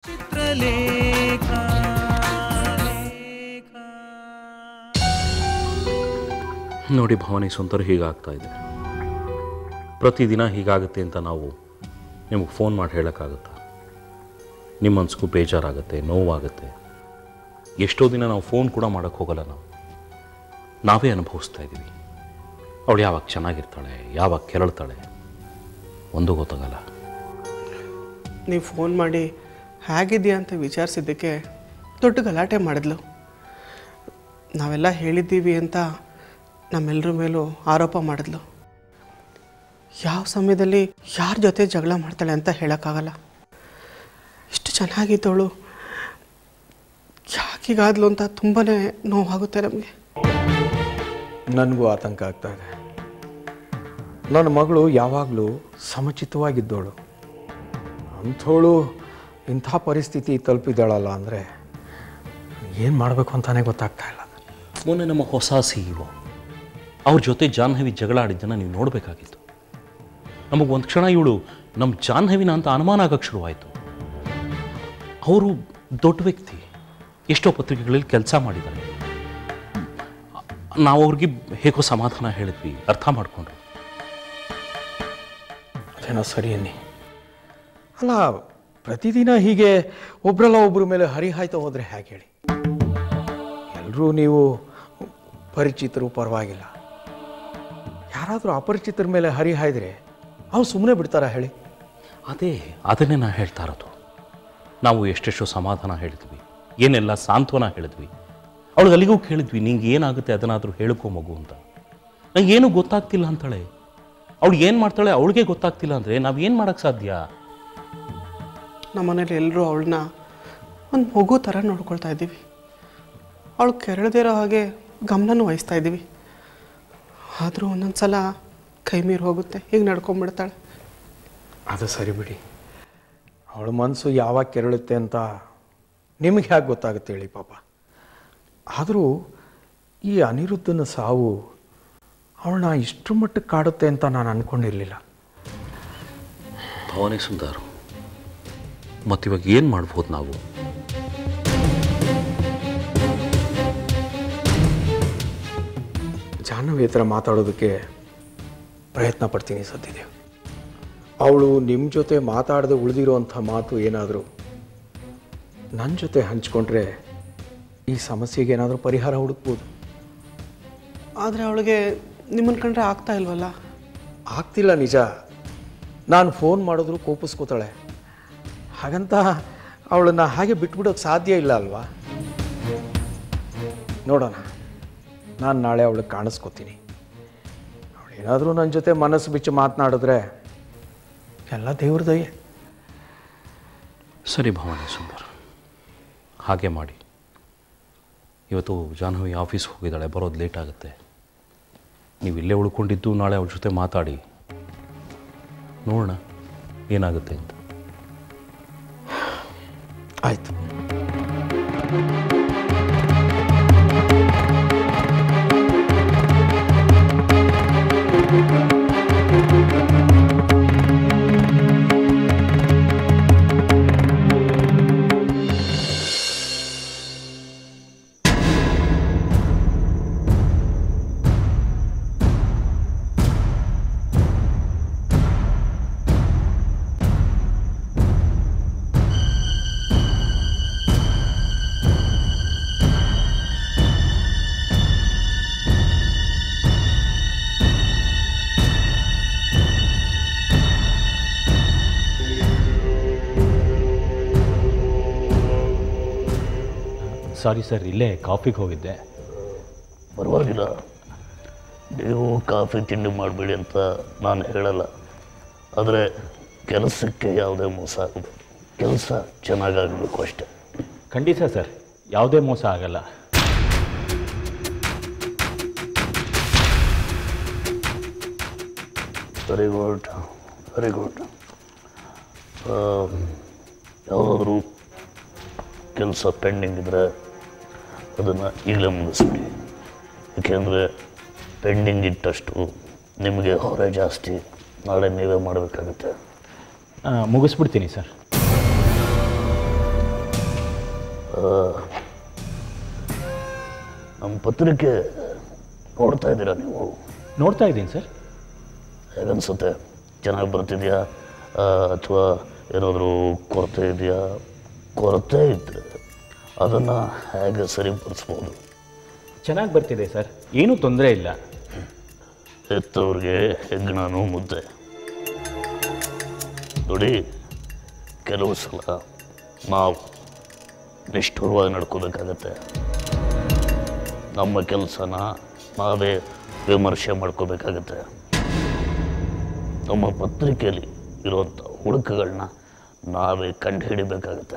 ಚಿತ್ರಲೇಖ ನೋಡಿ ಭವಾನಿ ಸುಂದರ್ ಹೀಗಾಗ್ತಾ ಇದೆ ಪ್ರತಿದಿನ ಹೀಗಾಗುತ್ತೆ ಅಂತ ನಾವು ನಿಮಗೆ ಫೋನ್ ಮಾಡಿ ಹೇಳೋಕ್ಕಾಗುತ್ತಾ ನಿಮ್ಮ ಮನ್ಸಿಗೂ ಬೇಜಾರಾಗುತ್ತೆ ನೋವಾಗುತ್ತೆ ಎಷ್ಟೋ ದಿನ ನಾವು ಫೋನ್ ಕೂಡ ಮಾಡೋಕ್ಕೆ ಹೋಗಲ್ಲ ನಾವು ನಾವೇ ಅನುಭವಿಸ್ತಾ ಇದ್ದೀವಿ ಅವಳು ಯಾವಾಗ ಚೆನ್ನಾಗಿರ್ತಾಳೆ ಯಾವಾಗ ಕೆರಳ್ತಾಳೆ ಒಂದು ಗೊತ್ತಾಗಲ್ಲ ನೀವು ಫೋನ್ ಮಾಡಿ ಹೇಗಿದೆಯಾ ಅಂತ ವಿಚಾರಿಸಿದ್ದಕ್ಕೆ ದೊಡ್ಡ ಗಲಾಟೆ ಮಾಡಿದ್ಲು ನಾವೆಲ್ಲ ಹೇಳಿದ್ದೀವಿ ಅಂತ ನಮ್ಮೆಲ್ಲರ ಮೇಲೂ ಆರೋಪ ಮಾಡಿದ್ಲು ಯಾವ ಸಮಯದಲ್ಲಿ ಯಾರ ಜೊತೆ ಜಗಳ ಮಾಡ್ತಾಳೆ ಅಂತ ಹೇಳೋಕ್ಕಾಗಲ್ಲ ಇಷ್ಟು ಚೆನ್ನಾಗಿದ್ದವಳು ಯಾಕೀಗಾದ್ಲು ಅಂತ ತುಂಬಾ ನೋವಾಗುತ್ತೆ ನಮಗೆ ನನಗೂ ಆತಂಕ ಆಗ್ತಾ ಇದೆ ನನ್ನ ಮಗಳು ಯಾವಾಗಲೂ ಸಮಚಿತವಾಗಿದ್ದವಳು ಅಂಥವಳು ಇಂಥ ಪರಿಸ್ಥಿತಿ ತಲುಪಿದ್ದಾಳಲ್ಲ ಅಂದರೆ ಏನು ಮಾಡಬೇಕು ಅಂತಾನೆ ಗೊತ್ತಾಗ್ತಾ ಇಲ್ಲ ಮೊನ್ನೆ ನಮ್ಮ ಹೊಸ ಸಿ ಇಒ ಅವ್ರ ಜೊತೆ ಜಾಹ್ನವಿ ಜಗಳ ಆಡಿದ್ದನ್ನು ನೀವು ನೋಡಬೇಕಾಗಿತ್ತು ನಮಗೆ ಒಂದು ಕ್ಷಣ ಇವಳು ನಮ್ಮ ಜಾಹ್ನವಿನ ಅಂತ ಅನುಮಾನ ಆಗಕ್ಕೆ ಶುರುವಾಯಿತು ಅವರು ದೊಡ್ಡ ವ್ಯಕ್ತಿ ಎಷ್ಟೋ ಪತ್ರಿಕೆಗಳಲ್ಲಿ ಕೆಲಸ ಮಾಡಿದ್ದಾರೆ ನಾವು ಅವ್ರಿಗೆ ಹೇಗೋ ಸಮಾಧಾನ ಹೇಳಿದ್ವಿ ಅರ್ಥ ಮಾಡಿಕೊಂಡ್ರು ಅದೇನೋ ಸರಿ ಅನ್ನಿ ಅಲ್ಲ ಪ್ರತಿದಿನ ಹೀಗೆ ಒಬ್ರಲ್ಲ ಒಬ್ಬರ ಮೇಲೆ ಹರಿಹಾಯ್ತಾ ಹೋದರೆ ಹೇಗೆ ಹೇಳಿ ಎಲ್ಲರೂ ನೀವು ಪರಿಚಿತರು ಪರವಾಗಿಲ್ಲ ಯಾರಾದರೂ ಅಪರಿಚಿತರ ಮೇಲೆ ಹರಿಹಾಯ್ದರೆ ಅವ್ರು ಸುಮ್ಮನೆ ಬಿಡ್ತಾರಾ ಹೇಳಿ ಅದೇ ಅದನ್ನೇ ನಾನು ಹೇಳ್ತಾ ಇರೋದು ನಾವು ಎಷ್ಟೆಷ್ಟೋ ಸಮಾಧಾನ ಹೇಳಿದ್ವಿ ಏನೆಲ್ಲ ಸಾಂತ್ವನ ಹೇಳಿದ್ವಿ ಅವಳಿಗೆ ಅಲ್ಲಿಗೂ ಕೇಳಿದ್ವಿ ನಿಂಗೆ ಏನಾಗುತ್ತೆ ಅದನ್ನಾದರೂ ಹೇಳ್ಕೊ ಮಗು ಅಂತ ನಂಗೆ ಏನೂ ಗೊತ್ತಾಗ್ತಿಲ್ಲ ಅಂತಾಳೆ ಅವಳು ಏನು ಮಾಡ್ತಾಳೆ ಅವಳಿಗೆ ಗೊತ್ತಾಗ್ತಿಲ್ಲ ಅಂದರೆ ನಾವು ಏನು ಮಾಡೋಕ್ಕೆ ಸಾಧ್ಯ ನಮ್ಮ ಮನೇಲಿ ಎಲ್ಲರೂ ಅವಳನ್ನ ಒಂದು ಮಗು ಥರ ನೋಡ್ಕೊಳ್ತಾ ಇದ್ದೀವಿ ಅವಳು ಕೆರಳದೇ ಇರೋ ಹಾಗೆ ಗಮನನೂ ವಹಿಸ್ತಾ ಇದ್ದೀವಿ ಆದರೂ ಒಂದೊಂದು ಸಲ ಕೈ ಮೀರಿ ಹೋಗುತ್ತೆ ಹೀಗೆ ನಡ್ಕೊಂಡ್ಬಿಡ್ತಾಳೆ ಅದು ಸರಿ ಬಿಡಿ ಅವಳ ಮನಸ್ಸು ಯಾವಾಗ ಕೆರಳುತ್ತೆ ಅಂತ ನಿಮಗೆ ಹೇಗೆ ಗೊತ್ತಾಗುತ್ತೆ ಹೇಳಿ ಪಾಪ ಆದರೂ ಈ ಅನಿರುದ್ಧನ ಸಾವು ಅವಳನ್ನ ಇಷ್ಟು ಮಟ್ಟಕ್ಕೆ ಕಾಡುತ್ತೆ ಅಂತ ನಾನು ಅಂದ್ಕೊಂಡಿರಲಿಲ್ಲ ಭವಾನಿ ಸುಂದರ್ ಮತ್ತಿವಾಗ ಏನು ಮಾಡ್ಬೋದು ನಾವು ಜಾಹ್ನವಿ ಹತ್ರ ಮಾತಾಡೋದಕ್ಕೆ ಪ್ರಯತ್ನ ಪಡ್ತೀನಿ ಸದ್ಯದೆ ಅವಳು ನಿಮ್ಮ ಜೊತೆ ಮಾತಾಡದೆ ಉಳಿದಿರೋಂಥ ಮಾತು ಏನಾದರೂ ನನ್ನ ಜೊತೆ ಹಂಚ್ಕೊಂಡ್ರೆ ಈ ಸಮಸ್ಯೆಗೆ ಏನಾದರೂ ಪರಿಹಾರ ಹುಡುಕ್ಬೋದು ಆದರೆ ಅವಳಿಗೆ ನಿಮ್ಮನ್ನು ಕಂಡ್ರೆ ಆಗ್ತಾ ಇಲ್ವಲ್ಲ ಆಗ್ತಿಲ್ಲ ನಿಜ ನಾನು ಫೋನ್ ಮಾಡಿದ್ರು ಕೋಪಿಸ್ಕೋತಾಳೆ ಹಾಗಂತ ಅವಳನ್ನು ಹಾಗೆ ಬಿಟ್ಬಿಡೋಕ್ಕೆ ಸಾಧ್ಯ ಇಲ್ಲ ಅಲ್ವಾ ನೋಡೋಣ ನಾನು ನಾಳೆ ಅವಳಿಗೆ ಕಾಣಿಸ್ಕೋತೀನಿ ಅವಳು ಏನಾದರೂ ನನ್ನ ಜೊತೆ ಮನಸ್ಸು ಬಿಚ್ಚಿ ಮಾತನಾಡಿದ್ರೆ ಎಲ್ಲ ದೇವ್ರ ದಯೆ ಸರಿ ಭವಾನಿ ಸುಂದರ್ ಹಾಗೆ ಮಾಡಿ ಇವತ್ತು ಜಾಹ್ನವಿ ಆಫೀಸ್ ಹೋಗಿದ್ದಾಳೆ ಬರೋದು ಲೇಟ್ ಆಗುತ್ತೆ ನೀವು ಇಲ್ಲೇ ಉಳ್ಕೊಂಡಿದ್ದು ನಾಳೆ ಅವ್ರ ಜೊತೆ ಮಾತಾಡಿ ನೋಡೋಣ ಏನಾಗುತ್ತೆ ಅಂತ ಆಯಿತು ಸಾರಿ ಸರ್ ಇಲ್ಲೇ ಕಾಫಿಗೆ ಹೋಗಿದ್ದೆ ಪರವಾಗಿಲ್ಲ ನೀವು ಕಾಫಿ ತಿಂಡಿ ಮಾಡಬೇಡಿ ಅಂತ ನಾನು ಹೇಳಲ್ಲ ಆದರೆ ಕೆಲಸಕ್ಕೆ ಯಾವುದೇ ಮೋಸ ಆಗಬೇಕು ಕೆಲಸ ಚೆನ್ನಾಗಾಗಬೇಕು ಅಷ್ಟೆ ಖಂಡಿತ ಸರ್ ಯಾವುದೇ ಮೋಸ ಆಗಲ್ಲ ವೆರಿ ಗುಡ್ ವೆರಿ ಗುಡ್ ಯಾವುದಾದ್ರೂ ಕೆಲಸ ಪೆಂಡಿಂಗ್ ಇದ್ದರೆ ಅದನ್ನು ಈಗಲೇ ಮುಗಿಸ್ಬಿಡಿ ಏಕೆಂದರೆ ಪೆಂಡಿಂಗ್ ಇಟ್ಟಷ್ಟು ನಿಮಗೆ ಹೊರೆ ಜಾಸ್ತಿ ನಾಳೆ ನೀವೇ ಮಾಡಬೇಕಾಗುತ್ತೆ ಆ, ಮುಗಿಸ್ಬಿಡ್ತೀನಿ ಸರ್ ನಮ್ಮ ಪತ್ರಿಕೆ ನೋಡ್ತಾ ಇದ್ದೀರಾ ನೀವು ನೋಡ್ತಾ ಇದ್ದೀನಿ ಸರ್ ಹೇಗನ್ಸುತ್ತೆ ಚೆನ್ನಾಗಿ ಬರ್ತಿದೆಯಾ ಅಥವಾ ಏನಾದರೂ ಕೊರತೆ ಇದೆಯಾ ಕೊರತೆ ಇದ್ದರೆ ಅದನ್ನು ಹೇಗೆ ಸರಿಪಡಿಸ್ಬೋದು ಚೆನ್ನಾಗಿ ಬರ್ತಿದೆ ಸರ್ ಏನೂ ತೊಂದರೆ ಇಲ್ಲ ಹೆತ್ತವ್ರಿಗೆ ಹೆಗ್ಗಣನೂ ಮುದ್ದೆ ನೋಡಿ ಕೆಲವು ಸಲ ನಾವು ನಿಷ್ಠುರವಾಗಿ ನಡ್ಕೋಬೇಕಾಗತ್ತೆ ನಮ್ಮ ಕೆಲಸನ ನಾವೇ ವಿಮರ್ಶೆ ಮಾಡ್ಕೋಬೇಕಾಗತ್ತೆ ನಮ್ಮ ಪತ್ರಿಕೆಯಲ್ಲಿ ಇರುವಂಥ ಹುಡುಕುಗಳನ್ನ ನಾವೇ ಕಂಡು ಹಿಡಿಬೇಕಾಗತ್ತೆ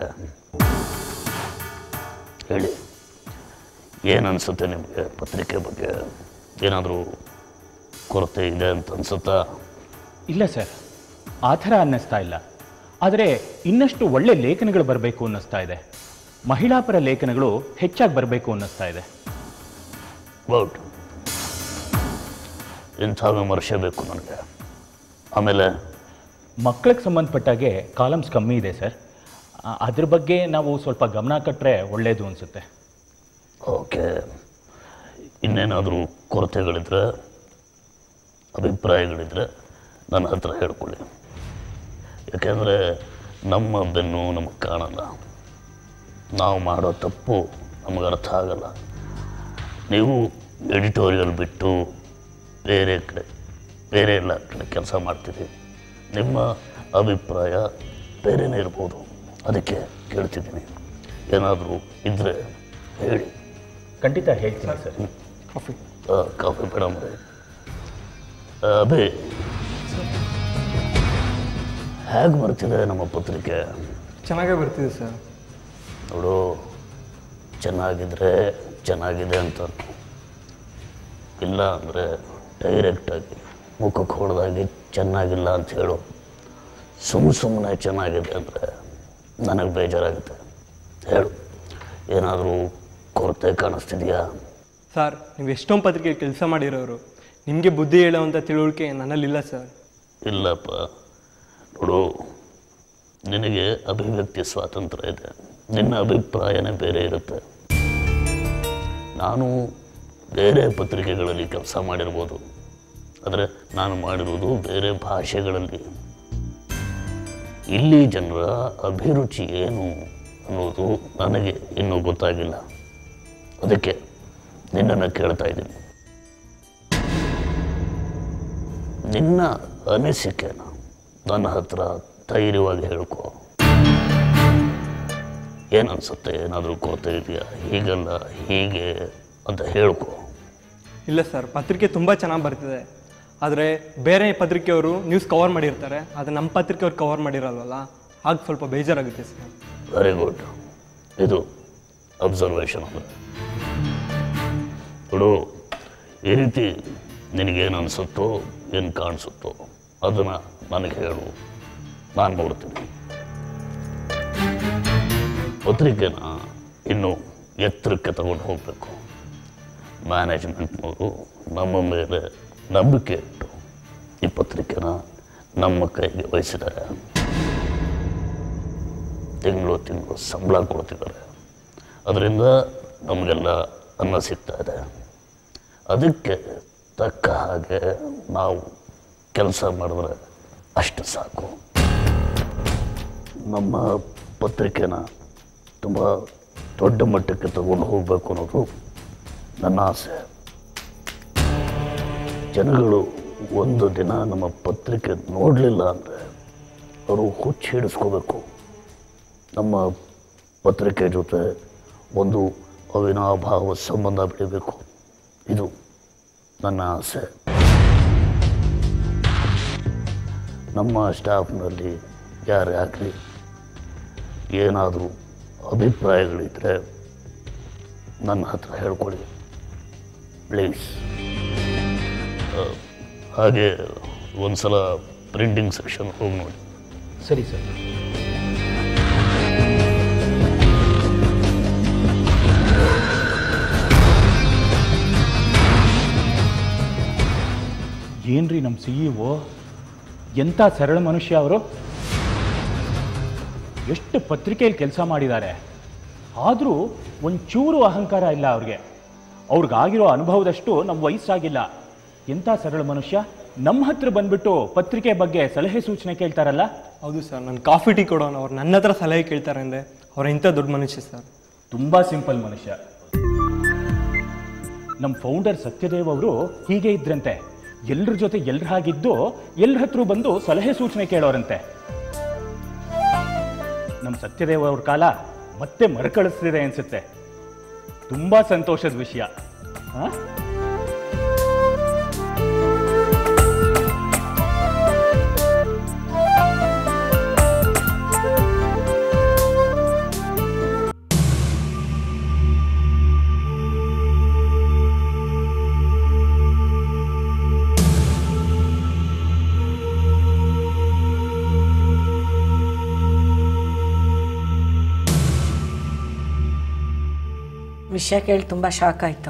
ಹೇಳಿ ಏನು ಅನಿಸುತ್ತೆ ನಿಮಗೆ ಪತ್ರಿಕೆ ಬಗ್ಗೆ ಏನಾದರೂ ಕೊರತೆ ಇದೆ ಅಂತ ಅನ್ಸುತ್ತಾ ಇಲ್ಲ ಸರ್ ಆ ಥರ ಅನ್ನಿಸ್ತಾ ಇಲ್ಲ ಆದರೆ ಇನ್ನಷ್ಟು ಒಳ್ಳೆ ಲೇಖನಗಳು ಬರಬೇಕು ಅನ್ನಿಸ್ತಾ ಇದೆ ಮಹಿಳಾಪರ ಲೇಖನಗಳು ಹೆಚ್ಚಾಗಿ ಬರಬೇಕು ಅನ್ನಿಸ್ತಾ ಇದೆ ಗುಡ್ ಇಂಥ ವಿಮರ್ಶೆ ಬೇಕು ನನಗೆ ಆಮೇಲೆ ಮಕ್ಕಳಿಗೆ ಸಂಬಂಧಪಟ್ಟಾಗೆ ಕಾಲಮ್ಸ್ ಕಮ್ಮಿ ಇದೆ ಸರ್ ಆ, ಅದ್ರ ಬಗ್ಗೆ ನಾವು ಸ್ವಲ್ಪ ಗಮನ ಕೊಟ್ಟರೆ ಒಳ್ಳೆಯದು ಅನಿಸುತ್ತೆ ಓಕೆ ಇನ್ನೇನಾದರೂ ಕೊರತೆಗಳಿದ್ರೆ ಅಭಿಪ್ರಾಯಗಳಿದ್ರೆ ನನ್ನ ಹತ್ರ ಹೇಳ್ಕೊಳ್ಳಿ ಯಾಕೆಂದರೆ ನಮ್ಮ ಬೆನ್ನು ನಮಗೆ ಕಾಣಲ್ಲ ನಾವು ಮಾಡೋ ತಪ್ಪು ನಮಗೆ ಅರ್ಥ ಆಗಲ್ಲ ನೀವು ಎಡಿಟೋರಿಯಲ್ ಬಿಟ್ಟು ಬೇರೆ ಕಡೆ ಬೇರೆ ಎಲ್ಲ ಕಡೆ ಕೆಲಸ ಮಾಡ್ತೀರಿ ನಿಮ್ಮ ಅಭಿಪ್ರಾಯ ಬೇರೆನೇ ಇರ್ಬೋದು ಅದಕ್ಕೆ ಕೇಳ್ತಿದ್ದೀನಿ ಏನಾದರೂ ಇದ್ದರೆ ಹೇಳಿ ಖಂಡಿತ ಹೇಳ್ತೀನಿ ಸರ್ ಕಾಫಿ ಆ, ಕಾಫಿ ಮೇಡಮ್ ಅದೇ ಹೇಗೆ ಬರ್ತಿದೆ ನಮ್ಮ ಪತ್ರಿಕೆ ಚೆನ್ನಾಗೇ ಬರ್ತಿದೆ ಸರ್ ನೋಡು ಚೆನ್ನಾಗಿದ್ರೆ ಚೆನ್ನಾಗಿದೆ ಅಂತ ಇಲ್ಲ ಅಂದರೆ ಡೈರೆಕ್ಟಾಗಿ ಮುಖಕ್ಕೆ ಹೊಡೆದಾಗಿ ಚೆನ್ನಾಗಿಲ್ಲ ಅಂತ ಹೇಳು ಸುಮ್ಮ ಸುಮ್ಮನೆ ಚೆನ್ನಾಗಿದೆ ಅಂದರೆ ನನಗೆ ಬೇಜಾರಾಗುತ್ತೆ ಹೇಳು ಏನಾದರೂ ಕೊರತೆ ಕಾಣಿಸ್ತಿದೆಯಾ ಸರ್ ನೀವು ಎಷ್ಟೊಂದು ಪತ್ರಿಕೆ ಕೆಲಸ ಮಾಡಿರೋರು ನಿಮಗೆ ಬುದ್ಧಿ ಹೇಳೋವಂಥ ತಿಳುವಳಿಕೆ ನನ್ನಲ್ಲಿಲ್ಲ ಸರ್ ಇಲ್ಲಪ್ಪ ನೋಡು ನಿನಗೆ ಅಭಿವ್ಯಕ್ತಿ ಸ್ವಾತಂತ್ರ್ಯ ಇದೆ ನಿನ್ನ ಅಭಿಪ್ರಾಯನೇ ಬೇರೆ ಇರುತ್ತೆ ನಾನು ಬೇರೆ ಪತ್ರಿಕೆಗಳಲ್ಲಿ ಕೆಲಸ ಮಾಡಿರ್ಬೋದು ಆದರೆ ನಾನು ಮಾಡಿರೋದು ಬೇರೆ ಭಾಷೆಗಳಲ್ಲಿ ಇಲ್ಲಿ ಜನರ ಅಭಿರುಚಿ ಏನು ಅನ್ನೋದು ನನಗೆ ಇನ್ನೂ ಗೊತ್ತಾಗಿಲ್ಲ ಅದಕ್ಕೆ ನಿನ್ನನ್ನು ಕೇಳ್ತಾ ಇದ್ದೀನಿ ನಿನ್ನ ಅನಿಸಿಕೆನ ನನ್ನ ಹತ್ರ ಧೈರ್ಯವಾಗಿ ಹೇಳ್ಕೊ ಏನನ್ಸುತ್ತೆ ಏನಾದರೂ ಕೊರತೆ ಇದೆಯಾ ಹೀಗಲ್ಲ ಹೀಗೆ ಅಂತ ಹೇಳ್ಕೊ ಇಲ್ಲ ಸರ್ ಪತ್ರಿಕೆ ತುಂಬ ಚೆನ್ನಾಗಿ ಬರ್ತಿದೆ ಆದರೆ ಬೇರೆ ಪತ್ರಿಕೆಯವರು ನ್ಯೂಸ್ ಕವರ್ ಮಾಡಿರ್ತಾರೆ ಆದರೆ ನಮ್ಮ ಪತ್ರಿಕೆಯವ್ರು ಕವರ್ ಮಾಡಿರಲ್ವಲ್ಲ ಹಾಗೆ ಸ್ವಲ್ಪ ಬೇಜಾರಾಗುತ್ತೆ ಸರ್ ವೆರಿ ಗುಡ್ ಇದು ಅಬ್ಸರ್ವೇಷನ್ ಅಂದರೆ ನೋಡು ಈ ರೀತಿ ನಿನಗೇನು ಅನಿಸುತ್ತೋ ಏನು ಕಾಣಿಸುತ್ತೋ ಅದನ್ನು ನನಗೆ ಹೇಳು ನಾನು ನೋಡ್ತೀನಿ ಪತ್ರಿಕೆನ ಇನ್ನು ಎತ್ತರಕ್ಕೆ ತಗೊಂಡು ಹೋಗಬೇಕು ಮ್ಯಾನೇಜ್ಮೆಂಟ್ನವರು ನಮ್ಮ ಮೇಲೆ ನಂಬಿಕೆ ಇಟ್ಟು ಈ ಪತ್ರಿಕೆನ ನಮ್ಮ ಕೈಗೆ ವಹಿಸಿದ್ದಾರೆ ತಿಂಗಳು ತಿಂಗಳು ಸಂಬಳ ಕೊಡ್ತಿದ್ದಾರೆ ಅದರಿಂದ ನಮಗೆಲ್ಲ ಅನ್ನ ಸಿಗ್ತಾ ಇದೆ ಅದಕ್ಕೆ ತಕ್ಕ ಹಾಗೆ ನಾವು ಕೆಲಸ ಮಾಡಿದ್ರೆ ಅಷ್ಟು ಸಾಕು ನಮ್ಮ ಪತ್ರಿಕೆನ ತುಂಬ ದೊಡ್ಡ ಮಟ್ಟಕ್ಕೆ ತಗೊಂಡು ಹೋಗಬೇಕು ಅನ್ನೋದು ನನ್ನ ಆಸೆ ಜನಗಳು ಒಂದು ದಿನ ನಮ್ಮ ಪತ್ರಿಕೆ ನೋಡಲಿಲ್ಲ ಅಂದರೆ ಅವರು ಹುಚ್ಚು ಹಿಡಿಸ್ಕೋಬೇಕು ನಮ್ಮ ಪತ್ರಿಕೆ ಜೊತೆ ಒಂದು ಅವಿನಾಭಾವ ಸಂಬಂಧ ಬೆಳಿಬೇಕು ಇದು ನನ್ನ ಆಸೆ ನಮ್ಮ ಸ್ಟಾಫ್ನಲ್ಲಿ ಯಾರೇ ಆಗಲಿ ಏನಾದರೂ ಅಭಿಪ್ರಾಯಗಳಿದ್ದರೆ ನನ್ನ ಹತ್ರ ಹೇಳ್ಕೊಳ್ಳಿ ಪ್ಲೀಸ್ ಹಾಗೆ ಒಂದು ಸಲ ಪ್ರಿಂಟಿಂಗ್ ಸೆಕ್ಷನ್ ಹೋಗಿ ನೋಡಿ ಸರಿ ಸರ್ ಏನ್ರಿ ನಮ್ಮ ಸಿ ಇ ಒ ಎಂಥ ಸರಳ ಮನುಷ್ಯ ಅವರು ಎಷ್ಟು ಪತ್ರಿಕೆಯಲ್ಲಿ ಕೆಲಸ ಮಾಡಿದ್ದಾರೆ ಆದರೂ ಒಂಚೂರು ಅಹಂಕಾರ ಇಲ್ಲ ಅವ್ರಿಗೆ ಅವ್ರಿಗಾಗಿರೋ ಅನುಭವದಷ್ಟು ನಮ್ಮ ವಯಸ್ಸಾಗಿಲ್ಲ ಎಂಥ ಸರಳ ಮನುಷ್ಯ ನಮ್ಮ ಹತ್ರ ಬಂದ್ಬಿಟ್ಟು ಪತ್ರಿಕೆ ಬಗ್ಗೆ ಸಲಹೆ ಸೂಚನೆ ಕೇಳ್ತಾರಲ್ಲ ಹೌದು ಸರ್ ನಾನು ಕಾಫಿ ಟೀ ಕೊಡೋಣ ಅವ್ರು ನನ್ನ ಹತ್ರ ಸಲಹೆ ಕೇಳ್ತಾರೆ ಅಂದರೆ ಅವ್ರು ಇಂಥ ದೊಡ್ಡ ಮನುಷ್ಯ ಸರ್ ತುಂಬಾ ಸಿಂಪಲ್ ಮನುಷ್ಯ ನಮ್ಮ ಫೌಂಡರ್ ಸತ್ಯದೇವ್ ಅವರು ಹೀಗೆ ಇದ್ರಂತೆ ಎಲ್ರ ಜೊತೆ ಎಲ್ರ ಹಾಗಿದ್ದು ಎಲ್ರ ಹತ್ರ ಬಂದು ಸಲಹೆ ಸೂಚನೆ ಕೇಳೋರಂತೆ ನಮ್ಮ ಸತ್ಯದೇವ್ ಅವ್ರ ಕಾಲ ಮತ್ತೆ ಮರುಕಳಿಸ್ತಿದೆ ಅನ್ಸುತ್ತೆ ತುಂಬಾ ಸಂತೋಷದ ವಿಷಯ ಹಾ ವಿಷಯ ಕೇಳಿ ತುಂಬ ಶಾಕ್ ಆಯಿತು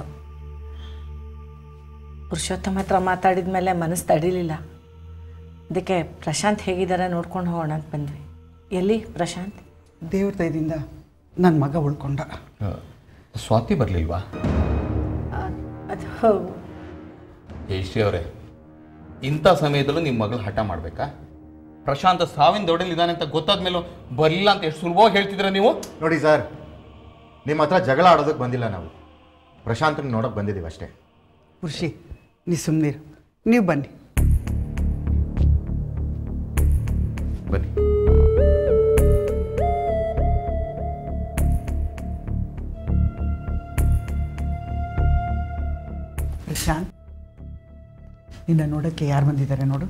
ಪುರುಷೋತ್ತಮ ಹತ್ರ ಮಾತಾಡಿದ ಮೇಲೆ ಮನಸ್ಸು ತಡಿಲಿಲ್ಲ ಅದಕ್ಕೆ ಪ್ರಶಾಂತ್ ಹೇಗಿದ್ದಾರೆ ನೋಡ್ಕೊಂಡು ಹೋಗೋಣ ಅಂತ ಬಂದ್ವಿ ಎಲ್ಲಿ ಪ್ರಶಾಂತ್ ದೇವ್ರ ದಯದಿಂದ ನನ್ನ ಮಗ ಉಳ್ಕೊಂಡ ಸ್ವಾತಿ ಬರಲಿಲ್ವಾ ಅದು ಜಯಶ್ರೀ ಅವರೇ ಇಂಥ ಸಮಯದಲ್ಲೂ ನಿಮ್ಮ ಮಗಳು ಹಠ ಮಾಡಬೇಕಾ ಪ್ರಶಾಂತ ಸಾವಿನ ದೊಡ್ಡಲಿದ್ದಾನೆ ಅಂತ ಗೊತ್ತಾದ ಮೇಲೂ ಬರಲಿಲ್ಲ ಅಂತ ಎಷ್ಟು ಸುಲಭವಾಗಿ ಹೇಳ್ತಿದ್ರ ನೀವು ನೋಡಿ ಸರ್ ನಿಮ್ಮ ಹತ್ರ ಜಗಳ ಆಡೋದಕ್ಕೆ ಬಂದಿಲ್ಲ ನಾವು ಪ್ರಶಾಂತನ ನೋಡೋಕೆ ಬಂದಿದ್ದೀವಿ ಅಷ್ಟೇ ಖುಷಿ ನೀ ಸುಮ್ಮನಿರು ನೀವು ಬನ್ನಿ ಬನ್ನಿ ಪ್ರಶಾಂತ್ ನಿನ್ನ ನೋಡೋಕ್ಕೆ ಯಾರು ಬಂದಿದ್ದಾರೆ ನೋಡು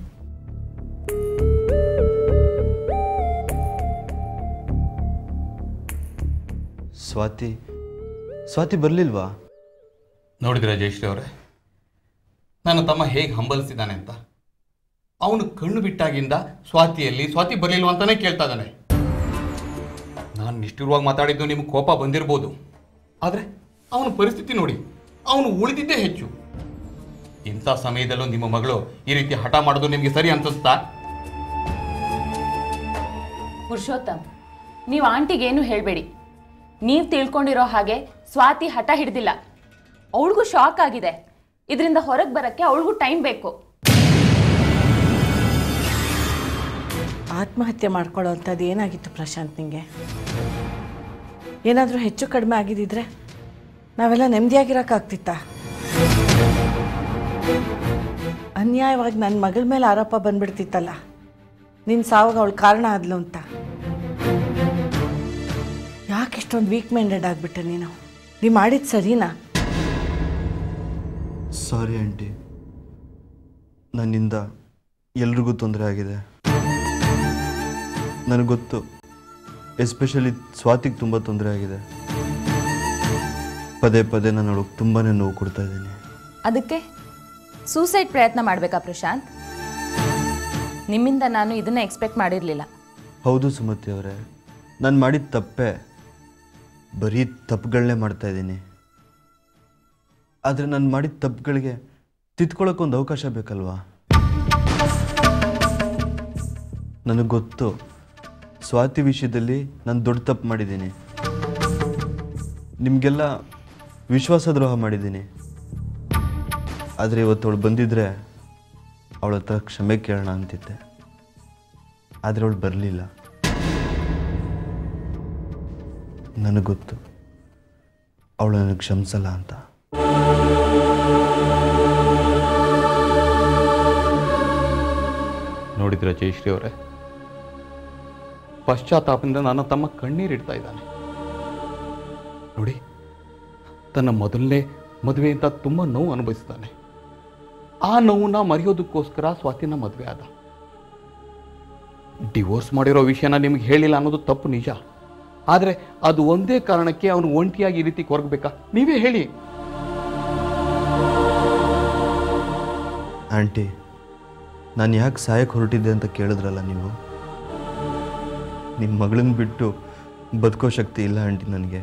ಸ್ವಾತಿ ಸ್ವಾತಿ ಬರಲಿಲ್ವಾ ನೋಡಿದ್ರೆ ಜಯಶ್ರೀ ಅವರೇ ನನ್ನ ತಮ್ಮ ಹೇಗೆ ಹಂಬಲಿಸಿದ್ದಾನೆ ಅಂತ ಅವನು ಕಣ್ಣು ಬಿಟ್ಟಾಗಿಂದ ಸ್ವಾತಿಯಲ್ಲಿ ಸ್ವಾತಿ ಬರಲಿಲ್ವ ಅಂತಾನೆ ಕೇಳ್ತಾ ಇದ್ದಾನೆ ನಾನು ನಿಷ್ಠುರವಾಗಿ ಮಾತಾಡಿದ್ದು ನಿಮ್ಗೆ ಕೋಪ ಬಂದಿರ್ಬೋದು ಆದರೆ ಅವನ ಪರಿಸ್ಥಿತಿ ನೋಡಿ ಅವನು ಉಳಿದಿದ್ದೇ ಹೆಚ್ಚು ಇಂಥ ಸಮಯದಲ್ಲೂ ನಿಮ್ಮ ಮಗಳು ಈ ರೀತಿ ಹಠ ಮಾಡೋದು ನಿಮಗೆ ಸರಿ ಅನ್ಸುತ್ತಾ ಪುರುಷೋತ್ತಮ್ ನೀವು ಆಂಟಿಗೇನು ಹೇಳಬೇಡಿ ನೀವು ತಿಳ್ಕೊಂಡಿರೋ ಹಾಗೆ ಸ್ವಾತಿ ಹಠ ಹಿಡ್ದಿಲ್ಲ ಅವಳಿಗೂ ಶಾಕ್ ಆಗಿದೆ ಇದರಿಂದ ಹೊರಗೆ ಬರೋಕ್ಕೆ ಅವಳಿಗೂ ಟೈಮ್ ಬೇಕು ಆತ್ಮಹತ್ಯೆ ಮಾಡ್ಕೊಳ್ಳೋ ಅಂಥದ್ದು ಏನಾಗಿತ್ತು ಪ್ರಶಾಂತ್ ನಿಂಗೆ ಏನಾದರೂ ಹೆಚ್ಚು ಕಡಿಮೆ ಆಗಿದ್ದಿದ್ರೆ ನಾವೆಲ್ಲ ನೆಮ್ಮದಿಯಾಗಿರೋಕ್ಕಾಗ್ತಿತ್ತಾ ಅನ್ಯಾಯವಾಗಿ ನನ್ನ ಮಗಳ ಮೇಲೆ ಆರೋಪ ಬಂದ್ಬಿಡ್ತಿತ್ತಲ್ಲ ನಿನ್ನ ಸಾವಾಗ ಅವಳು ಕಾರಣ ಆದ್ಲು ಅಂತ ಯಾಕೆ ಇಷ್ಟೊಂದು ವೀಕ್ ಮೈಂಡೆಡ್ ಆಗಿಬಿಟ್ಟೆ ನೀನು ನೀ ಮಾಡಿದ್ದು ಸರಿನಾ ಸಾರಿ ಆಂಟಿ ನನ್ನಿಂದ ಎಲ್ರಿಗೂ ತೊಂದರೆ ಆಗಿದೆ ನನಗೆ ಗೊತ್ತು ಎಸ್ಪೆಷಲಿ ಸ್ವಾತಿಗೆ ತುಂಬ ತೊಂದರೆ ಆಗಿದೆ ಪದೇ ಪದೇ ನಾನು ಅವಳಿಗೆ ತುಂಬಾ ನೋವು ಕೊಡ್ತಾ ಇದ್ದೀನಿ ಅದಕ್ಕೆ ಸೂಸೈಡ್ ಪ್ರಯತ್ನ ಮಾಡಬೇಕಾ ಪ್ರಶಾಂತ್ ನಿಮ್ಮಿಂದ ನಾನು ಇದನ್ನ ಎಕ್ಸ್ಪೆಕ್ಟ್ ಮಾಡಿರಲಿಲ್ಲ ಹೌದು ಸುಮತಿ ಅವರೇ ನಾನು ಮಾಡಿದ ತಪ್ಪೇ ಬರೀ ತಪ್ಪುಗಳನ್ನೇ ಮಾಡ್ತಾ ಇದ್ದೀನಿ ಆದರೆ ನಾನು ಮಾಡಿದ ತಪ್ಪುಗಳಿಗೆ ತಿದ್ಕೊಳ್ಳೋಕ್ಕೊಂದು ಅವಕಾಶ ಬೇಕಲ್ವಾ ನನಗೆ ಗೊತ್ತು ಸ್ವಾತಿ ವಿಷಯದಲ್ಲಿ ನಾನು ದೊಡ್ಡ ತಪ್ಪು ಮಾಡಿದ್ದೀನಿ ನಿಮಗೆಲ್ಲ ವಿಶ್ವಾಸದ್ರೋಹ ಮಾಡಿದ್ದೀನಿ ಆದರೆ ಇವತ್ತು ಅವಳು ಬಂದಿದ್ದರೆ ಅವಳ ಹತ್ರ ಕ್ಷಮೆ ಕೇಳೋಣ ಅಂತಿದ್ದೆ ಆದರೆ ಅವಳು ಬರಲಿಲ್ಲ ನನಗೆ ಗೊತ್ತು ಅವಳು ನನಗೆ ಕ್ಷಮಿಸಲ್ಲ ಅಂತ ನೋಡಿದ್ರ ಜಯಶ್ರೀ ಅವರೇ ಪಶ್ಚಾತ್ತಾಪದಿಂದ ನನ್ನ ತಮ್ಮ ಕಣ್ಣೀರಿಡ್ತಾ ಇದ್ದಾನೆ ನೋಡಿ ತನ್ನ ಮೊದಲನೇ ಮದುವೆ ಅಂತ ತುಂಬ ನೋವು ಅನುಭವಿಸ್ತಾನೆ ಆ ನೋವನ್ನ ಮರೆಯೋದಕ್ಕೋಸ್ಕರ ಸ್ವಾತಿನ ಮದುವೆ ಆದ ಡಿವೋರ್ಸ್ ಮಾಡಿರೋ ವಿಷಯನ ನಿಮ್ಗೆ ಹೇಳಿಲ್ಲ ಅನ್ನೋದು ತಪ್ಪು ನಿಜ ಆದರೆ ಅದು ಒಂದೇ ಕಾರಣಕ್ಕೆ ಅವನು ಒಂಟಿಯಾಗಿ ಈ ರೀತಿ ಕೊರಗಬೇಕಾ ನೀವೇ ಹೇಳಿ ಆಂಟಿ ನಾನು ಯಾಕೆ ಸಾಯಕ್ಕೆ ಹೊರಟಿದ್ದೆ ಅಂತ ಕೇಳಿದ್ರಲ್ಲ ನೀವು ನಿಮ್ಮ ಮಗಳನ್ನ ಬಿಟ್ಟು ಬದುಕೋ ಶಕ್ತಿ ಇಲ್ಲ ಆಂಟಿ ನನಗೆ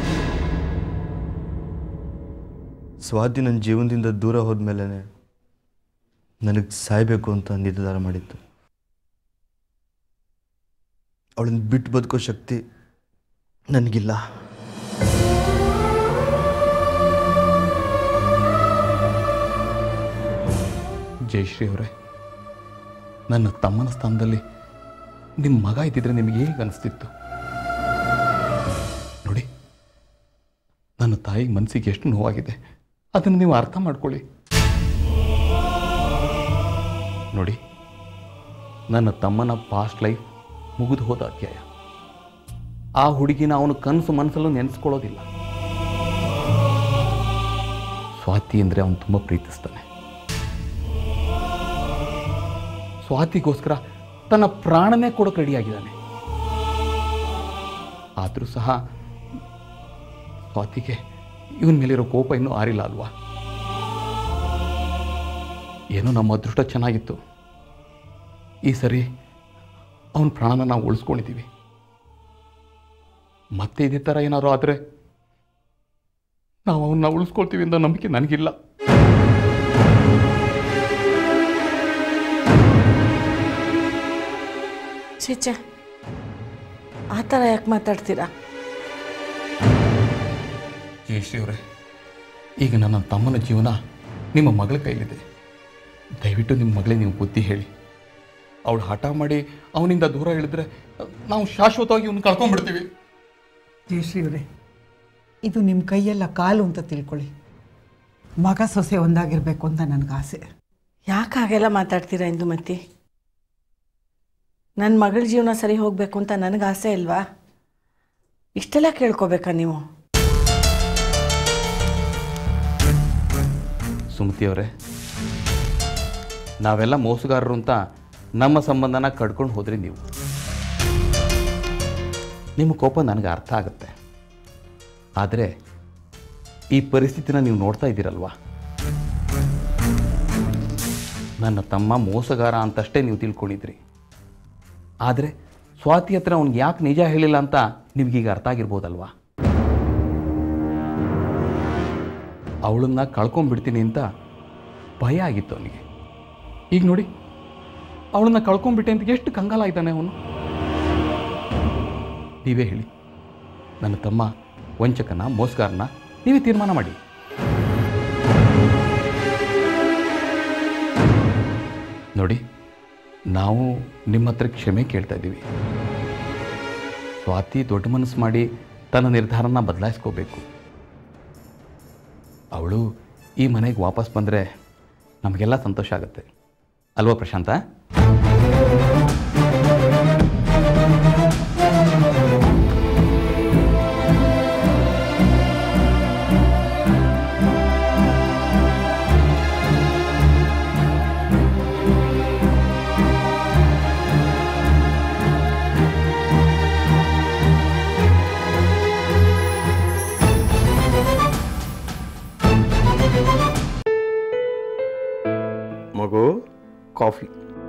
ಸ್ವಾತಿ ನನ್ನ ಜೀವನದಿಂದ ದೂರ ಹೋದ್ಮೇಲೆ ನನಗೆ ಸಾಯಬೇಕು ಅಂತ ನಿರ್ಧಾರ ಮಾಡಿತ್ತು ಅವಳನ್ನ ಬಿಟ್ಟು ಬದುಕೋ ಶಕ್ತಿ ನನಗಿಲ್ಲ ಜಯಶ್ರೀ ಅವರೇ ನನ್ನ ತಮ್ಮನ ಸ್ಥಾನದಲ್ಲಿ ನಿಮ್ಮ ಮಗ ಇದ್ದಿದ್ರೆ ನಿಮಗೆ ಹೇಗೆ ಅನಿಸ್ತಿತ್ತು ನೋಡಿ ನನ್ನ ತಾಯಿ ಮನಸ್ಸಿಗೆ ಎಷ್ಟು ನೋವಾಗಿದೆ ಅದನ್ನು ನೀವು ಅರ್ಥ ಮಾಡ್ಕೊಳ್ಳಿ ನೋಡಿ ನನ್ನ ತಮ್ಮನ ಪಾಸ್ಟ್ ಲೈಫ್ ಮುಗಿದು ಹೋದ ಅಧ್ಯಾಯ ಆ ಹುಡುಗಿನ ಅವನು ಕನಸು ಮನಸ್ಸಲ್ಲೂ ನೆನೆಸ್ಕೊಳ್ಳೋದಿಲ್ಲ ಸ್ವಾತಿ ಅಂದರೆ ಅವನು ತುಂಬ ಪ್ರೀತಿಸ್ತಾನೆ ಸ್ವಾತಿಗೋಸ್ಕರ ತನ್ನ ಪ್ರಾಣನೇ ಕೊಡೋಕೆ ರೆಡಿಯಾಗಿದ್ದಾನೆ ಆದರೂ ಸಹ ಸ್ವಾತಿಗೆ ಇವನ ಮೇಲಿರೋ ಕೋಪ ಇನ್ನೂ ಆರಿಲ್ಲ ಅಲ್ವಾ ಏನೋ ನಮ್ಮ ಅದೃಷ್ಟ ಚೆನ್ನಾಗಿತ್ತು ಈ ಸರಿ ಅವನ ಪ್ರಾಣನ ನಾವು ಉಳಿಸ್ಕೊಂಡಿದ್ದೀವಿ ಮತ್ತೆ ಇದೇ ಥರ ಏನಾದ್ರು ಆದರೆ ನಾವು ಅವನ್ನ ಉಳಿಸ್ಕೊಳ್ತೀವಿ ಅನ್ನೋ ನಂಬಿಕೆ ನನಗಿಲ್ಲ ಚೀಚೆ ಆ ಥರ ಯಾಕೆ ಮಾತಾಡ್ತೀರಾ ಜಯಶ್ರೀ ಅವರೇ ಈಗ ನನ್ನ ತಮ್ಮನ ಜೀವನ ನಿಮ್ಮ ಮಗಳ ಕೈಲಿದೆ ದಯವಿಟ್ಟು ನಿಮ್ಮ ಮಗಳೇ ನೀವು ಬುದ್ಧಿ ಹೇಳಿ ಅವಳು ಹಠ ಮಾಡಿ ಅವನಿಂದ ದೂರ ಇಳಿದ್ರೆ ನಾವು ಶಾಶ್ವತವಾಗಿ ಇವನು ಕಳ್ಕೊಂಡ್ಬಿಡ್ತೀವಿ ಜಯಶ್ರೀ ಅವರೇ ಇದು ನಿಮ್ಮ ಕೈಯೆಲ್ಲ ಕಾಲು ಅಂತ ತಿಳ್ಕೊಳ್ಳಿ ಮಗ ಸೊಸೆ ಒಂದಾಗಿರಬೇಕು ಅಂತ ನನಗೆ ಆಸೆ ಯಾಕೆ ಹಾಗೆಲ್ಲ ಮಾತಾಡ್ತೀರಾ ಇಂದುಮತಿ ನನ್ನ ಮಗಳ ಜೀವನ ಸರಿ ಹೋಗಬೇಕು ಅಂತ ನನಗೆ ಆಸೆ ಇಲ್ವಾ ಇಷ್ಟೆಲ್ಲ ಕೇಳ್ಕೊಬೇಕಾ ನೀವು ಸುಮತಿ ಅವರೇ ನಾವೆಲ್ಲ ಮೋಸಗಾರರು ಅಂತ ನಮ್ಮ ಸಂಬಂಧನ ಕಡ್ಕೊಂಡು ಹೋದ್ರಿ ನೀವು ನಿಮ್ಮ ಕೋಪ ನನಗೆ ಅರ್ಥ ಆಗುತ್ತೆ ಆದರೆ ಈ ಪರಿಸ್ಥಿತಿನ ನೀವು ನೋಡ್ತಾ ಇದ್ದೀರಲ್ವಾ ನನ್ನ ತಮ್ಮ ಮೋಸಗಾರ ಅಂತಷ್ಟೇ ನೀವು ತಿಳ್ಕೊಂಡಿದ್ರಿ ಆದರೆ ಸ್ವಾತಿ ಹತ್ರ ಅವ್ನಿಗೆ ಯಾಕೆ ನಿಜ ಹೇಳಿಲ್ಲ ಅಂತ ನಿಮಗೀಗ ಅರ್ಥ ಆಗಿರ್ಬೋದಲ್ವಾ ಅವಳನ್ನ ಕಳ್ಕೊಂಡ್ಬಿಡ್ತೀನಿ ಅಂತ ಭಯ ಆಗಿತ್ತು ಅವನಿಗೆ ಈಗ ನೋಡಿ ಅವಳನ್ನ ಕಳ್ಕೊಂಡ್ಬಿಟ್ಟೆ ಅಂತ ಎಷ್ಟು ಕಂಗಾಲ ಇದ್ದಾನೆ ಅವನು ನೀವೇ ಹೇಳಿ ನನ್ನ ತಮ್ಮ ವಂಚಕನ ಮೋಸ್ಗಾರನ ನೀವೇ ತೀರ್ಮಾನ ಮಾಡಿ ನೋಡಿ ನಾವು ನಿಮ್ಮ ಹತ್ರ ಕ್ಷಮೆ ಕೇಳ್ತಾ ಇದ್ದೀವಿ ಸ್ವಾತಿ ದೊಡ್ಡ ಮನಸ್ಸು ಮಾಡಿ ತನ್ನ ನಿರ್ಧಾರನ ಬದಲಾಯಿಸ್ಕೋಬೇಕು ಅವಳು ಈ ಮನೆಗೆ ವಾಪಸ್ ಬಂದರೆ ನಮಗೆಲ್ಲ ಸಂತೋಷ ಆಗುತ್ತೆ ಅಲ್ವಾ ಪ್ರಶಾಂತ ಮಗು ಕಾಫಿ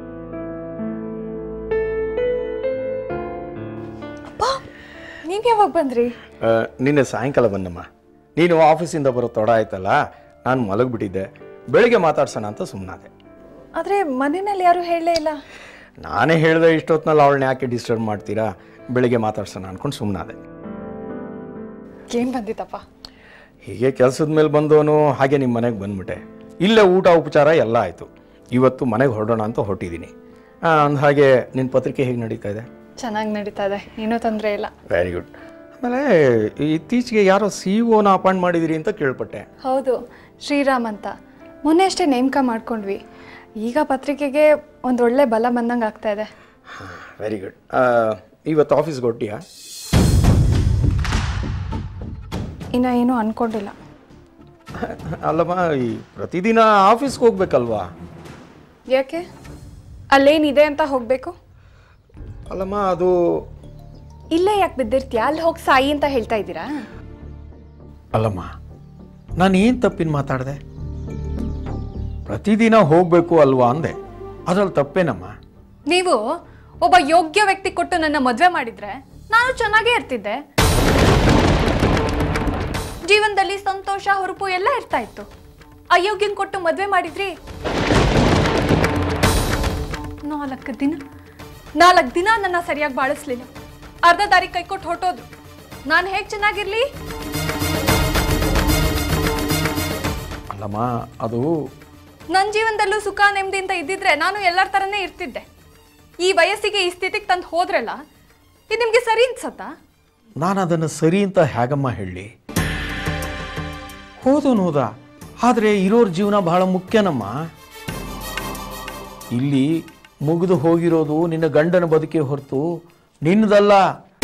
ನೀವು ಯಾವಾಗ ಬಂದ್ರಿ ಆ, ನಿನ್ನೆ ಸಾಯಂಕಾಲ ಬಂದಮ್ಮ ನೀನು ಆಫೀಸಿಂದ ಬರೋ ತಡ ಆಯ್ತಲ್ಲ ನಾನು ಮಲಗಿಬಿಟ್ಟಿದ್ದೆ ಬೆಳಿಗ್ಗೆ ಮಾತಾಡ್ಸೋಣ ಅಂತ ಸುಮ್ಮನಾದೆ ಆದರೆ ಮನೆಯಲ್ಲಿ ಯಾರು ಹೇಳಲೇ ಇಲ್ಲ ನಾನೇ ಹೇಳಿದೆ ಇಷ್ಟೊತ್ತಿನಲ್ಲಿ ಅವಳನ್ನ ಯಾಕೆ ಡಿಸ್ಟರ್ಬ್ ಮಾಡ್ತೀರಾ ಬೆಳಿಗ್ಗೆ ಮಾತಾಡ್ಸೋಣ ಅಂದ್ಕೊಂಡು ಸುಮ್ಮನಾದೆ ಏನು ಬಂದಿತ್ತಪ್ಪ ಹೀಗೆ ಕೆಲಸದ ಮೇಲೆ ಬಂದವನು ಹಾಗೆ ನಿಮ್ಮ ಮನೆಗೆ ಬಂದ್ಬಿಟ್ಟೆ ಇಲ್ಲೇ ಊಟ ಉಪಚಾರ ಎಲ್ಲ ಆಯಿತು ಇವತ್ತು ಮನೆಗೆ ಹೊರಡೋಣ ಅಂತ ಹೊರಟಿದ್ದೀನಿ ಅಂದ ಹಾಗೆ ನಿನ್ನ ಪತ್ರಿಕೆ ಹೇಗೆ ನಡೀತಾ ಇದೆ ಚೆನ್ನಾಗಿ ನಡೀತಾ ಇದೆ ಏನೂ ತೊಂದರೆ ಇಲ್ಲ ವೆರಿ ಗುಡ್ ಆಮೇಲೆ ಇತ್ತೀಚೆಗೆ ಯಾರೋ ಸಿ ಓನ ಅಪಾಯಿಂಟ್ ಮಾಡಿದಿರಿ ಅಂತ ಕೇಳ್ಪಟ್ಟೆ ಹೌದು ಶ್ರೀರಾಮ್ ಅಂತ ಮೊನ್ನೆ ಅಷ್ಟೇ ನೇಮಕ ಮಾಡ್ಕೊಂಡ್ವಿ ಈಗ ಪತ್ರಿಕೆಗೆ ಒಂದು ಒಳ್ಳೆ ಬಲ ಬಂದಂಗೆ ಆಗ್ತಾ ಇದೆ ವೆರಿ ಗುಡ್ ಇವತ್ತು ಆಫೀಸ್ಗೆ ಹೊಟ್ಟಿಯಾ ಇನ್ನು ಏನೂ ಅಂದ್ಕೊಂಡಿಲ್ಲ ಅಲ್ಲಮ್ಮ ಈ ಪ್ರತಿದಿನ ಆಫೀಸ್ಗೆ ಹೋಗ್ಬೇಕಲ್ವಾ ಯಾಕೆ ಅಲ್ಲೇನಿದೆ ಅಂತ ಹೋಗಬೇಕು ಅಲ್ಲಮ್ಮ ಅದು ಇಲ್ಲೇ ಯಾಕೆ ಬಿದ್ದಿರ್ತೀಯ ಅಲ್ಲಿ ಹೋಗಿ ಸಾಯಿ ಅಂತ ಹೇಳ್ತಾ ಇದ್ದೀರಾ ಅಲ್ಲಮ್ಮ ನಾನು ಏನು ತಪ್ಪಿನ ಮಾತಾಡಿದೆ ಪ್ರತಿದಿನ ಹೋಗಬೇಕು ಅಲ್ವಾ ಅಂದೆ ಅದ್ರಲ್ಲಿ ತಪ್ಪೇನಮ್ಮ ನೀವು ಒಬ್ಬ ಯೋಗ್ಯ ವ್ಯಕ್ತಿ ಕೊಟ್ಟು ನನ್ನ ಮದುವೆ ಮಾಡಿದ್ರೆ ನಾನು ಚೆನ್ನಾಗೇ ಇರ್ತಿದ್ದೆ ಜೀವನದಲ್ಲಿ ಸಂತೋಷ ಹುರುಪು ಎಲ್ಲ ಇರ್ತಾ ಇತ್ತು ಅಯೋಗ್ಯನ್ ಕೊಟ್ಟು ಮದುವೆ ಮಾಡಿದ್ರಿ ನಾಲ್ಕು ದಿನ ನಾಲ್ಕು ದಿನ ನನ್ನ ಸರಿಯಾಗಿ ಬಾಳಿಸ್ಲಿಲ್ಲ ಅರ್ಧ ದಾರಿ ಕೈ ಕೊಟ್ಟು ಹೊಟ್ಟೋದು ನಾನು ಹೇಗೆ ಚೆನ್ನಾಗಿರ್ಲಿ ಅಲ್ಲಮ್ಮ ಅದು ನನ್ನ ಜೀವನದಲ್ಲೂ ಸುಖ ನೆಮ್ಮದಿ ಅಂತ ಇದ್ದಿದ್ರೆ ನಾನು ಎಲ್ಲರ ಥರನೇ ಇರ್ತಿದ್ದೆ ಈ ವಯಸ್ಸಿಗೆ ಈ ಸ್ಥಿತಿಗೆ ತಂದು ಹೋದ್ರಲ್ಲ ಇದು ನಿಮಗೆ ಸರಿ ಅನ್ಸತ್ತಾ ನಾನು ಅದನ್ನು ಸರಿ ಅಂತ ಹೇಗಮ್ಮ ಹೇಳಿ ಹೋದನು ಹೋದ ಆದರೆ ಇರೋರ ಜೀವನ ಬಹಳ ಮುಖ್ಯನಮ್ಮ ಇಲ್ಲಿ ಮುಗಿದು ಹೋಗಿರೋದು ನಿನ್ನ ಗಂಡನ ಬದುಕೆ ಹೊರತು ನಿನ್ನದಲ್ಲ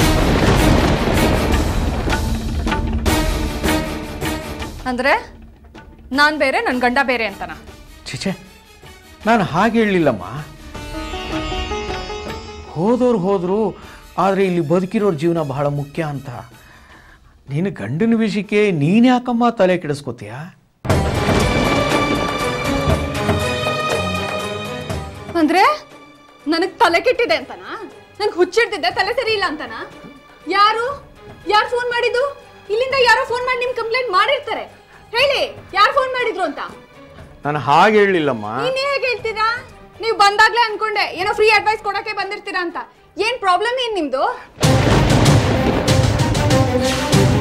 ಅಂದರೆ ನಾನು ಬೇರೆ ನನ್ನ ಗಂಡ ಬೇರೆ ಅಂತನಾ ಚಿಚೆ ನಾನು ಹಾಗೆ ಹೇಳಲಿಲ್ಲಮ್ಮ ಹೋದವ್ರು ಹೋದರು ಆದರೆ ಇಲ್ಲಿ ಬದುಕಿರೋರ ಜೀವನ ಬಹಳ ಮುಖ್ಯ ಅಂತ ನಿನ್ನ ಗಂಡನ ವಿಷಯಕ್ಕೆ ನೀನು ಯಾಕಮ್ಮ ತಲೆ ಕೆಡಿಸ್ಕೋತೀಯ ಅಂದ್ರೆ ನನಗೆ ತಲೆ ಕೆಟ್ಟಿದೆ ಅಂತನಾ ನನಗೆ ಹುಚ್ಚಿಡ್ತಿದ್ದೆ ತಲೆ ಸರಿ ಇಲ್ಲ ಅಂತನಾ ಯಾರು ಯಾರು ಫೋನ್ ಮಾಡಿದ್ದು ಇಲ್ಲಿಂದ ಯಾರೋ ಫೋನ್ ಮಾಡಿ ನಿಮ್ ಕಂಪ್ಲೇಂಟ್ ಮಾಡಿರ್ತಾರೆ ಹೇಳಿ ಯಾರು ಫೋನ್ ಮಾಡಿದ್ರು ಅಂತ ನಾನು ಹಾಗೆ ಹೇಳಲಿಲ್ಲಮ್ಮ ನೀನ್ ಹೇಗೆ ಹೇಳ್ತೀರಾ ನೀವು ಬಂದಾಗ್ಲೇ ಅನ್ಕೊಂಡೆ ಏನೋ ಫ್ರೀ ಅಡ್ವೈಸ್ ಕೊಡಕ್ಕೆ ಬಂದಿರ್ತೀರಾ ಅಂತ ಏನ್ ಪ್ರಾಬ್ಲಮ್ ಏನ್ ನಿಮ್ದು